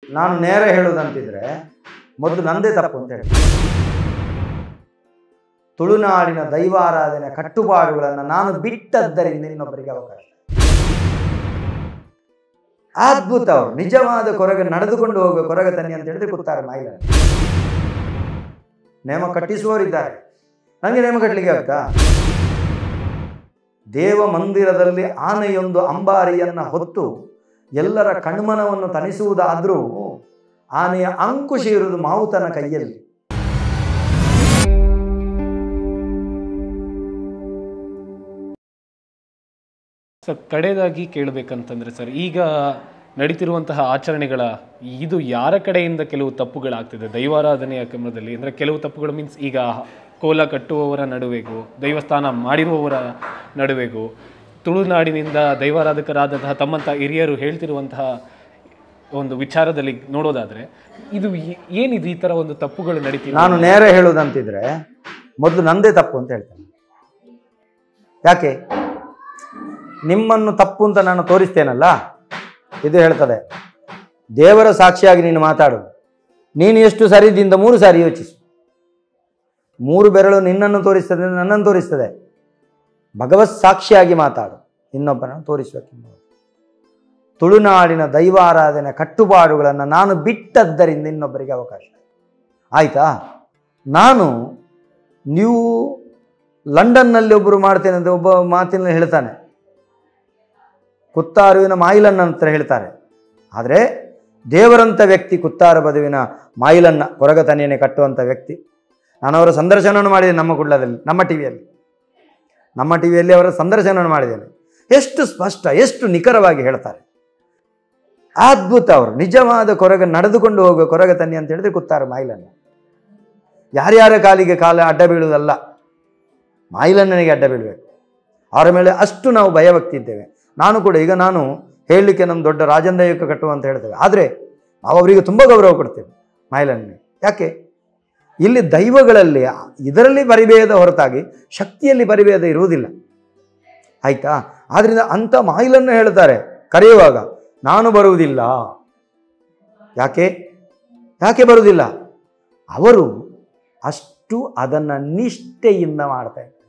ನಾನು ನೇರ ಹೇಳುವುದಂತಿದ್ರೆ ಮೊದಲು ನಂದೇ ತಪ್ಪು ಅಂತ ಹೇಳಿ ತುಳುನಾಡಿನ ದೈವಾರಾಧನೆ ಕಟ್ಟುಪಾಡುಗಳನ್ನು ನಾನು ಬಿಟ್ಟದ್ದರಿಂದ ಇನ್ನೊಬ್ಬರಿಗೆ ಅವಕಾಶ ಅದ್ಭುತ ಅವರು ನಿಜವಾದ ಕೊರಗ ನಡೆದುಕೊಂಡು ಹೋಗುವ ಕೊರಗ ತನ್ನಿ ಅಂತ ಹೇಳಿದ್ರೆ ಕೂತಾರೆ ಮಹಿಳೆ ನೇಮ ಕಟ್ಟಿಸುವವರಿದ್ದಾರೆ ನನಗೆ ನೇಮ ಕಟ್ಟಲಿಕ್ಕೆ ಆಗ್ತಾ ದೇವ ಮಂದಿರದಲ್ಲಿ ಆನೆಯೊಂದು ಅಂಬಾರಿಯನ್ನ ಹೊತ್ತು ಎಲ್ಲರ ಕಣ್ಮನವನ್ನು ತಣಿಸುವುದಾದ್ರೂ ಆನೆಯ ಅಂಕುಶ ಇರುವುದು ಮಾವುತನ ಕೈಯಲ್ಲಿ ಸರ್ ಕಡೆಯದಾಗಿ ಕೇಳಬೇಕಂತಂದ್ರೆ ಸರ್ ಈಗ ನಡೀತಿರುವಂತಹ ಆಚರಣೆಗಳ ಇದು ಯಾರ ಕಡೆಯಿಂದ ಕೆಲವು ತಪ್ಪುಗಳಾಗ್ತಿದೆ ದೈವಾರಾಧನೆಯ ಕ್ರಮದಲ್ಲಿ ಅಂದರೆ ಕೆಲವು ತಪ್ಪುಗಳು ಮೀನ್ಸ್ ಈಗ ಕೋಲ ಕಟ್ಟುವವರ ನಡುವೆಗೂ ದೈವಸ್ಥಾನ ಮಾಡಿರುವವರ ನಡುವೆಗೂ ತುಳುನಾಡಿನಿಂದ ದೈವಾರಾಧಕರಾದಂತಹ ತಮ್ಮಂತಹ ಹಿರಿಯರು ಹೇಳ್ತಿರುವಂತಹ ಒಂದು ವಿಚಾರದಲ್ಲಿ ನೋಡೋದಾದ್ರೆ ಇದು ಏ- ಏನಿದು ಈ ಥರ ಒಂದು ತಪ್ಪುಗಳು ನಡೀತಿದೆ ನಾನು ನೇರ ಹೇಳುವುದಂತಿದ್ರೆ ಮೊದಲು ನಂದೇ ತಪ್ಪು ಅಂತ ಹೇಳ್ತೇನೆ ಯಾಕೆ ನಿಮ್ಮನ್ನು ತಪ್ಪು ಅಂತ ನಾನು ತೋರಿಸ್ತೇನಲ್ಲ ಇದು ಹೇಳ್ತದೆ ದೇವರ ಸಾಕ್ಷಿಯಾಗಿ ನೀನು ಮಾತಾಡು ನೀನು ಎಷ್ಟು ಸರಿದಿಂದ ಮೂರು ಸಾರಿ ಯೋಚಿಸು ಮೂರು ಬೆರಳು ನಿನ್ನನ್ನು ತೋರಿಸ್ತದೆ ನನ್ನನ್ನು ತೋರಿಸ್ತದೆ ಭಗವತ್ ಸಾಕ್ಷಿಯಾಗಿ ಮಾತಾಡು ಇನ್ನೊಬ್ಬನನ್ನು ತೋರಿಸಬೇಕೆಂಬುದು ತುಳುನಾಡಿನ ದೈವಾರಾಧನೆ ಕಟ್ಟುಪಾಡುಗಳನ್ನು ನಾನು ಬಿಟ್ಟದ್ದರಿಂದ ಇನ್ನೊಬ್ಬರಿಗೆ ಅವಕಾಶ ಆಯಿತಾ ನಾನು ನೀವು ಲಂಡನ್ನಲ್ಲಿ ಒಬ್ಬರು ಮಾಡ್ತೇನೆ ಅಂತ ಒಬ್ಬ ಮಾತಿನಲ್ಲಿ ಹೇಳ್ತಾನೆ ಕುತ್ತಾರುವಿನ ಮಾಯಿಲನ್ನ ಹತ್ರ ಹೇಳ್ತಾರೆ ಆದರೆ ದೇವರಂಥ ವ್ಯಕ್ತಿ ಕುತ್ತಾರ ಬದುವಿನ ಮಾಯಿಲನ್ನ ಕೊರಗತನಿಯನ್ನೇ ಕಟ್ಟುವಂಥ ವ್ಯಕ್ತಿ ನಾನು ಅವರ ಸಂದರ್ಶನವನ್ನು ಮಾಡಿದ್ದೇನೆ ನಮ್ಮ ಕುಳ್ಳದಲ್ಲಿ ನಮ್ಮ ಟಿವಿಯಲ್ಲಿ ನಮ್ಮ ಟಿವಿಯಲ್ಲಿ ಅವರ ಸಂದರ್ಶನವನ್ನು ಮಾಡಿದ್ದೇನೆ ಎಷ್ಟು ಸ್ಪಷ್ಟ ಎಷ್ಟು ನಿಖರವಾಗಿ ಹೇಳ್ತಾರೆ ಅದ್ಭುತ ಅವರು ನಿಜವಾದ ಕೊರಗ ನಡೆದುಕೊಂಡು ಹೋಗುವ ಕೊರಗ ತನ್ನಿ ಅಂತ ಹೇಳಿದ್ರೆ ಕುತ್ತಾರ ಮಾಯಿಲನ್ನ ಯಾರ್ಯಾರ ಕಾಲಿಗೆ ಕಾಲ ಅಡ್ಡ ಬೀಳುವುದಲ್ಲ ಮಾಯಿಲಣ್ಣನಿಗೆ ಅಡ್ಡ ಬೀಳಬೇಕು ಅವರ ಮೇಲೆ ಅಷ್ಟು ನಾವು ಭಯಭಕ್ತಿ ಇದ್ದೇವೆ ನಾನು ಕೂಡ ಈಗ ನಾನು ಹೇಳಲಿಕ್ಕೆ ನಮ್ಮ ದೊಡ್ಡ ರಾಜಂದಯಕ್ಕೆ ಕಟ್ಟುವ ಅಂತ ಹೇಳ್ತೇವೆ ಆದರೆ ನಾವು ಅವರಿಗೆ ತುಂಬ ಗೌರವ ಕೊಡ್ತೇವೆ ಮಾಯಿಲಣ್ಣನಿಗೆ ಯಾಕೆ ಇಲ್ಲಿ ದೈವಗಳಲ್ಲಿ ಇದರಲ್ಲಿ ಪರಿಭೇದ ಹೊರತಾಗಿ ಶಕ್ತಿಯಲ್ಲಿ ಪರಿಭೇದ ಇರುವುದಿಲ್ಲ ಆಯ್ತಾ ಆದ್ರಿಂದ ಅಂಥ ಮಾಯಿಲನ್ನು ಹೇಳ್ತಾರೆ ಕರೆಯುವಾಗ ನಾನು ಬರುವುದಿಲ್ಲ ಯಾಕೆ ಯಾಕೆ ಬರುವುದಿಲ್ಲ ಅವರು ಅಷ್ಟು ಅದನ್ನು ನಿಷ್ಠೆಯಿಂದ ಮಾಡ್ತಾ ಇದ್ದಾರೆ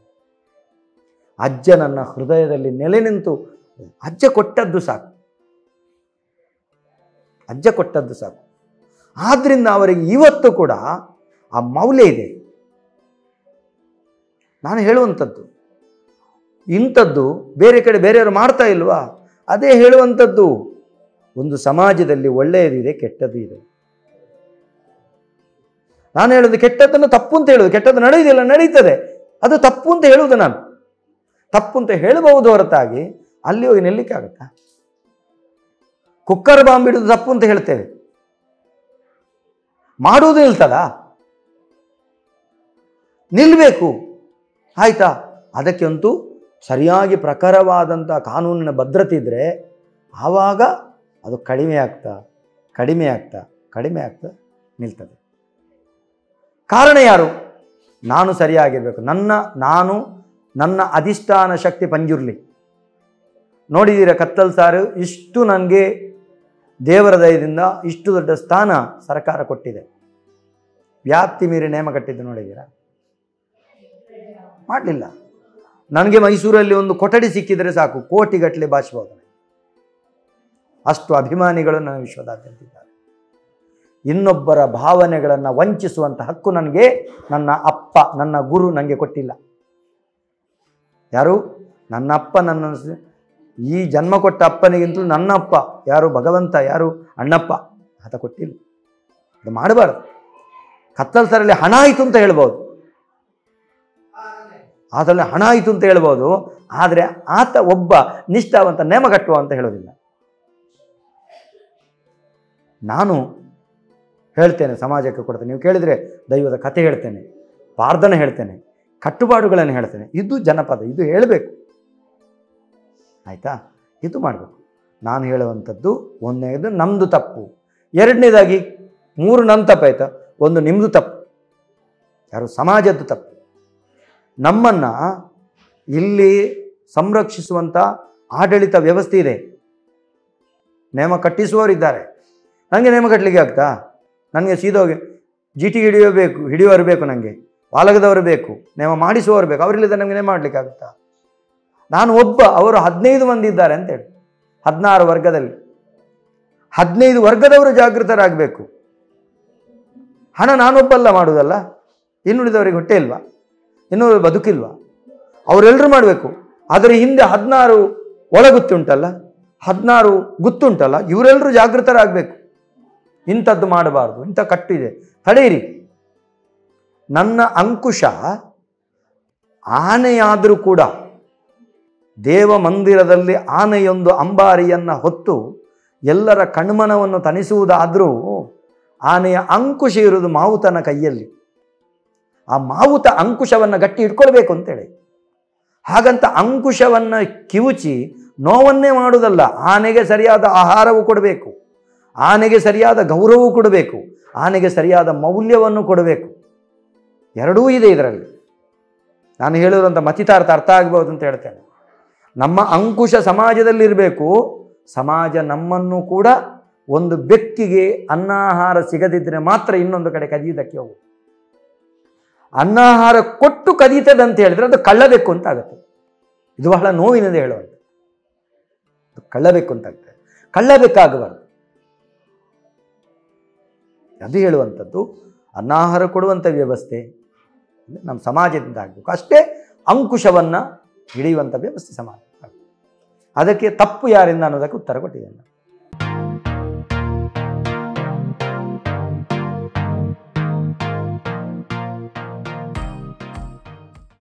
ಅಜ್ಜ ನನ್ನ ಹೃದಯದಲ್ಲಿ ನೆಲೆ ನಿಂತು ಅಜ್ಜ ಕೊಟ್ಟದ್ದು ಸಾಕು ಅಜ್ಜ ಕೊಟ್ಟದ್ದು ಸಾಕು ಆದ್ರಿಂದ ಅವರಿಗೆ ಇವತ್ತು ಕೂಡ ಆ ಮೌಲ್ಯ ಇದೆ ನಾನು ಹೇಳುವಂಥದ್ದು ಇಂಥದ್ದು ಬೇರೆ ಕಡೆ ಬೇರೆಯವರು ಮಾಡ್ತಾ ಇಲ್ವಾ ಅದೇ ಹೇಳುವಂಥದ್ದು ಒಂದು ಸಮಾಜದಲ್ಲಿ ಒಳ್ಳೆಯದಿದೆ ಕೆಟ್ಟದ್ದು ಇದೆ ನಾನು ಹೇಳೋದು ಕೆಟ್ಟದ್ದನ್ನು ತಪ್ಪು ಅಂತ ಹೇಳೋದು ಕೆಟ್ಟದ್ದು ನಡೆಯುವುದಿಲ್ಲ ನಡೀತದೆ ಅದು ತಪ್ಪು ಅಂತ ಹೇಳುವುದು ನಾನು ತಪ್ಪು ಅಂತ ಹೇಳಬಹುದು ಹೊರತಾಗಿ ಅಲ್ಲಿ ಹೋಗಿ ನಿಲ್ಲಕ್ಕೆ ಆಗುತ್ತಾ ಕುಕ್ಕರ್ ಬಾಂಬ್ ಇಡುದು ತಪ್ಪು ಅಂತ ಹೇಳ್ತೇವೆ ಮಾಡುವುದು ನಿಲ್ತದಾ ನಿಲ್ಲಬೇಕು ಆಯ್ತಾ ಅದಕ್ಕೆ ಅಂತೂ ಸರಿಯಾಗಿ ಪ್ರಖರವಾದಂಥ ಕಾನೂನಿನ ಭದ್ರತೆ ಇದ್ದರೆ ಆವಾಗ ಅದು ಕಡಿಮೆ ಆಗ್ತಾ ಕಡಿಮೆ ಆಗ್ತಾ ಕಡಿಮೆ ಆಗ್ತಾ ನಿಲ್ತದೆ ಕಾರಣ ಯಾರು ನಾನು ಸರಿಯಾಗಿರಬೇಕು ನನ್ನ ನಾನು ನನ್ನ ಅಧಿಷ್ಠಾನ ಶಕ್ತಿ ಪಂಜುರ್ಲಿ ನೋಡಿದ್ದೀರ ಕತ್ತಲ್ ಸಾರು ಇಷ್ಟು ನನಗೆ ದೇವರ ದಯದಿಂದ ಇಷ್ಟು ದೊಡ್ಡ ಸ್ಥಾನ ಸರ್ಕಾರ ಕೊಟ್ಟಿದೆ ವ್ಯಾಪ್ತಿ ಮೀರಿ ನೇಮ ಕಟ್ಟಿದ್ದು ನೋಡಿದ್ದೀರಾ ಮಾಡಲಿಲ್ಲ ನನಗೆ ಮೈಸೂರಲ್ಲಿ ಒಂದು ಕೊಠಡಿ ಸಿಕ್ಕಿದರೆ ಸಾಕು ಕೋಟಿಗಟ್ಟಲೆ ಭಾಷಬಹುದು ಅಷ್ಟು ಅಭಿಮಾನಿಗಳು ನನ್ನ ವಿಶ್ವದಾದ್ಯಂತ ಇದ್ದಾರೆ ಇನ್ನೊಬ್ಬರ ಭಾವನೆಗಳನ್ನು ವಂಚಿಸುವಂಥ ಹಕ್ಕು ನನಗೆ ನನ್ನ ಅಪ್ಪ ನನ್ನ ಗುರು ನನಗೆ ಕೊಟ್ಟಿಲ್ಲ ಯಾರು ನನ್ನ ಅಪ್ಪ ನನ್ನ ಸ- ಈ ಜನ್ಮ ಕೊಟ್ಟ ಅಪ್ಪನಿಗಿಂತಲೂ ನನ್ನ ಅಪ್ಪ ಯಾರು ಭಗವಂತ ಯಾರು ಅಣ್ಣಪ್ಪ ಆತ ಕೊಟ್ಟಿಲ್ಲ ಅದು ಮಾಡಬಾರ್ದು ಕತ್ತಲ್ ಸರಲ್ಲಿ ಹಣ ಆಯಿತು ಅಂತ ಹೇಳ್ಬೋದು ಆತಲ್ಲಿ ಹಣ ಆಯಿತು ಅಂತ ಹೇಳ್ಬೋದು ಆದರೆ ಆತ ಒಬ್ಬ ನಿಷ್ಠಾವಂತ ನೇಮ ಕಟ್ಟುವ ಅಂತ ಹೇಳೋದಿಲ್ಲ ನಾನು ಹೇಳ್ತೇನೆ ಸಮಾಜಕ್ಕೆ ಕೊಡ್ತೇನೆ ನೀವು ಕೇಳಿದರೆ ದೈವದ ಕಥೆ ಹೇಳ್ತೇನೆ ಪ್ರಾರ್ಥನೆ ಹೇಳ್ತೇನೆ ಕಟ್ಟುಪಾಡುಗಳನ್ನು ಹೇಳ್ತೇನೆ ಇದು ಜನಪದ ಇದು ಹೇಳಬೇಕು ಆಯಿತಾ ಇದು ಮಾಡಬೇಕು ನಾನು ಹೇಳುವಂಥದ್ದು ಒಂದನೇದು ನಮ್ಮದು ತಪ್ಪು ಎರಡನೇದಾಗಿ ಮೂರು ನನ್ನ ತಪ್ಪಾಯ್ತಾ ಒಂದು ನಿಮ್ಮದು ತಪ್ಪು ಯಾರು ಸಮಾಜದ್ದು ತಪ್ಪು ನಮ್ಮನ್ನು ಇಲ್ಲಿ ಸಂರಕ್ಷಿಸುವಂಥ ಆಡಳಿತ ವ್ಯವಸ್ಥೆ ಇದೆ ನೇಮ ಕಟ್ಟಿಸುವವರಿದ್ದಾರೆ ನನಗೆ ನೇಮ ಕಟ್ಟಲಿಕ್ಕೆ ಆಗ್ತಾ ನನಗೆ ಸೀದೋಗಿ ಜಿ ಟಿ ಹಿಡಿಯಬೇಕು ಹಿಡಿಯೋರು ಬೇಕು ನನಗೆ ವಾಲಗದವರು ಬೇಕು ನೇಮ ಮಾಡಿಸುವವರು ಬೇಕು ಅವರಿಲ್ಲದೆ ನಮಗೆ ನೇಮ ಮಾಡಲಿಕ್ಕೆ ಆಗುತ್ತಾ ನಾನು ಒಬ್ಬ ಅವರು ಹದಿನೈದು ಮಂದಿ ಇದ್ದಾರೆ ಅಂತೇಳಿ ಹದಿನಾರು ವರ್ಗದಲ್ಲಿ ಹದಿನೈದು ವರ್ಗದವರು ಜಾಗೃತರಾಗಬೇಕು ಹಣ ನಾನೊಬ್ಬಲ್ಲ ಮಾಡುವುದಲ್ಲ ಇನ್ನುಳಿದವರಿಗೆ ಹೊಟ್ಟೆ ಇಲ್ವಾ ಇನ್ನೂರು ಬದುಕಿಲ್ವಾ ಅವರೆಲ್ಲರೂ ಮಾಡಬೇಕು ಅದರ ಹಿಂದೆ ಹದಿನಾರು ಒಳಗುತ್ತುಂಟಲ್ಲ ಹದಿನಾರು ಗುತ್ತುಂಟಲ್ಲ ಇವರೆಲ್ಲರೂ ಜಾಗೃತರಾಗಬೇಕು ಇಂಥದ್ದು ಮಾಡಬಾರ್ದು ಇಂಥ ಕಟ್ಟಿದೆ ತಡೆಯಿರಿ ನನ್ನ ಅಂಕುಶ ಆನೆಯಾದರೂ ಕೂಡ ದೇವ ಮಂದಿರದಲ್ಲಿ ಆನೆಯೊಂದು ಅಂಬಾರಿಯನ್ನು ಹೊತ್ತು ಎಲ್ಲರ ಕಣ್ಮನವನ್ನು ತಣಿಸುವುದಾದರೂ ಆನೆಯ ಅಂಕುಶ ಇರುವುದು ಮಾವುತನ ಕೈಯಲ್ಲಿ ಆ ಮಾವುತ ಅಂಕುಶವನ್ನು ಗಟ್ಟಿ ಇಟ್ಕೊಳ್ಬೇಕು ಅಂತೇಳಿ ಹಾಗಂತ ಅಂಕುಶವನ್ನು ಕಿವುಚಿ ನೋವನ್ನೇ ಮಾಡುವುದಲ್ಲ ಆನೆಗೆ ಸರಿಯಾದ ಆಹಾರವು ಕೊಡಬೇಕು ಆನೆಗೆ ಸರಿಯಾದ ಗೌರವವು ಕೊಡಬೇಕು ಆನೆಗೆ ಸರಿಯಾದ ಮೌಲ್ಯವನ್ನು ಕೊಡಬೇಕು ಎರಡೂ ಇದೆ ಇದರಲ್ಲಿ ನಾನು ಹೇಳಿರುವಂಥ ಮತಿತಾರ್ಥ ಅರ್ಥ ಆಗ್ಬೋದು ಅಂತ ಹೇಳ್ತೇನೆ ನಮ್ಮ ಅಂಕುಶ ಸಮಾಜದಲ್ಲಿರಬೇಕು ಸಮಾಜ ನಮ್ಮನ್ನು ಕೂಡ ಒಂದು ಬೆಕ್ಕಿಗೆ ಅನ್ನಾಹಾರ ಸಿಗದಿದ್ದರೆ ಮಾತ್ರ ಇನ್ನೊಂದು ಕಡೆ ಕದಿಯುವುದಕ್ಕೆ ಹೋಗು ಅನ್ನಾಹಾರ ಕೊಟ್ಟು ಕದೀತದೆ ಅಂತ ಹೇಳಿದ್ರೆ ಅದು ಕಳ್ಳಬೇಕು ಅಂತ ಆಗುತ್ತೆ ಇದು ಬಹಳ ನೋವಿನಿಂದ ಹೇಳುವಂಥ ಅದು ಕಳ್ಳಬೇಕು ಅಂತ ಆಗ್ತದೆ ಕಳ್ಳಬೇಕಾಗಬಾರ್ದು ಅದು ಹೇಳುವಂಥದ್ದು ಅನ್ನಾಹಾರ ಕೊಡುವಂಥ ವ್ಯವಸ್ಥೆ ನಮ್ಮ ಸಮಾಜದಿಂದ ಆಗಬೇಕು ಅಷ್ಟೇ ಅಂಕುಶವನ್ನು ಹಿಡಿಯುವಂಥ ವ್ಯವಸ್ಥೆ ಸಮಾಜ ಅದಕ್ಕೆ ತಪ್ಪು ಯಾರಿಂದ ಅನ್ನೋದಕ್ಕೆ ಉತ್ತರ ಕೊಟ್ಟಿದ್ದೇನೆ